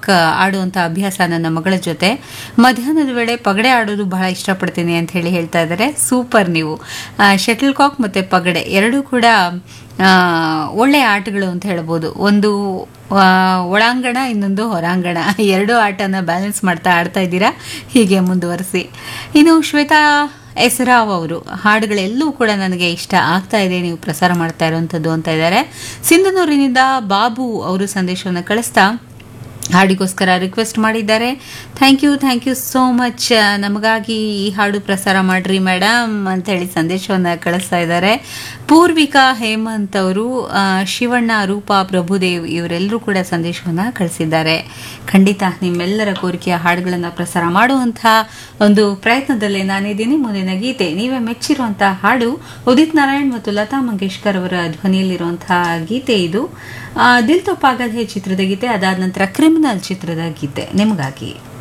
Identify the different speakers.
Speaker 1: cock ಆಡುವಂಥ ಅಭ್ಯಾಸ ನನ್ನ ಮಗಳ ಜೊತೆ ಮಧ್ಯಾಹ್ನದ ವೇಳೆ ಪಗಡೆ ಆಡೋದು ಬಹಳ ಇಷ್ಟಪಡ್ತೀನಿ ಅಂತ ಹೇಳಿ ಹೇಳ್ತಾ ಇದ್ದಾರೆ ಸೂಪರ್ ನೀವು ಶಟಲ್ ಕಾಕ್ ಮತ್ತು ಪಗಡೆ ಎರಡೂ ಕೂಡ ಆ, ಒಳ್ಳೆಯ ಆಟಗಳು ಅಂತ ಹೇಳ್ಬೋದು ಒಂದು ಆ, ಒಳಾಂಗಣ ಇನ್ನೊಂದು ಹೊರಾಂಗಣ ಎರಡು ಆಟನ ಬ್ಯಾಲೆನ್ಸ್ ಮಾಡ್ತಾ ಆಡ್ತಾ ಇದ್ದೀರಾ ಹೀಗೆ ಮುಂದುವರಿಸಿ ಇನ್ನು ಶ್ವೇತಾ ಎಸರಾವ್ ಅವರು ಹಾಡುಗಳೆಲ್ಲವೂ ಕೂಡ ನನಗೆ ಇಷ್ಟ ಆಗ್ತಾ ಇದೆ ನೀವು ಪ್ರಸಾರ ಮಾಡ್ತಾ ಇರುವಂಥದ್ದು ಅಂತ ಇದ್ದಾರೆ ಸಿಂಧನೂರಿನಿಂದ ಬಾಬು ಅವರು ಸಂದೇಶವನ್ನು ಕಳಿಸ್ತಾ ಹಾಡಿಗೋಸ್ಕರ ರಿಕ್ವೆಸ್ಟ್ ಮಾಡಿದ್ದಾರೆ thank you thank you so much ನಮಗಾಗಿ ಈ ಹಾಡು ಪ್ರಸಾರ ಮಾಡ್ರಿ ಮೇಡಮ್ ಅಂತ ಹೇಳಿ ಸಂದೇಶವನ್ನು ಕಳಿಸ್ತಾ ಇದ್ದಾರೆ ಪೂರ್ವಿಕಾ ಹೇಮಂತ್ ಅವರು ಆ, ಶಿವಣ್ಣ ರೂಪಾ ಪ್ರಭುದೇವ್ ಇವರೆಲ್ಲರೂ ಕೂಡ ಸಂದೇಶವನ್ನು ಕಳಿಸಿದ್ದಾರೆ ಖಂಡಿತ ನಿಮ್ಮೆಲ್ಲರ ಕೋರಿಕೆಯ ಹಾಡುಗಳನ್ನು ಪ್ರಸಾರ ಮಾಡುವಂತಹ ಒಂದು ಪ್ರಯತ್ನದಲ್ಲೇ ನಾನಿದ್ದೀನಿ ಮುಂದಿನ ಗೀತೆ ನೀವೇ ಮೆಚ್ಚಿರುವಂತಹ ಹಾಡು ಉದಿತ್ ನಾರಾಯಣ್ ಮತ್ತು ಲತಾ ಮಂಗೇಶ್ಕರ್ ಅವರ ಧ್ವನಿಯಲ್ಲಿರುವಂತಹ ಗೀತೆ ಇದು ಆ, ದಿಲ್ ತೋ ಪಾಗಲ್ ಹೇ ಚಿತ್ರದ ಗೀತೆ ಅದಾದ ನಂತರ ಕ್ರಿಮಿನಲ್ ಚಿತ್ರದ ಗೀತೆ ನಿಮಗಾಗಿ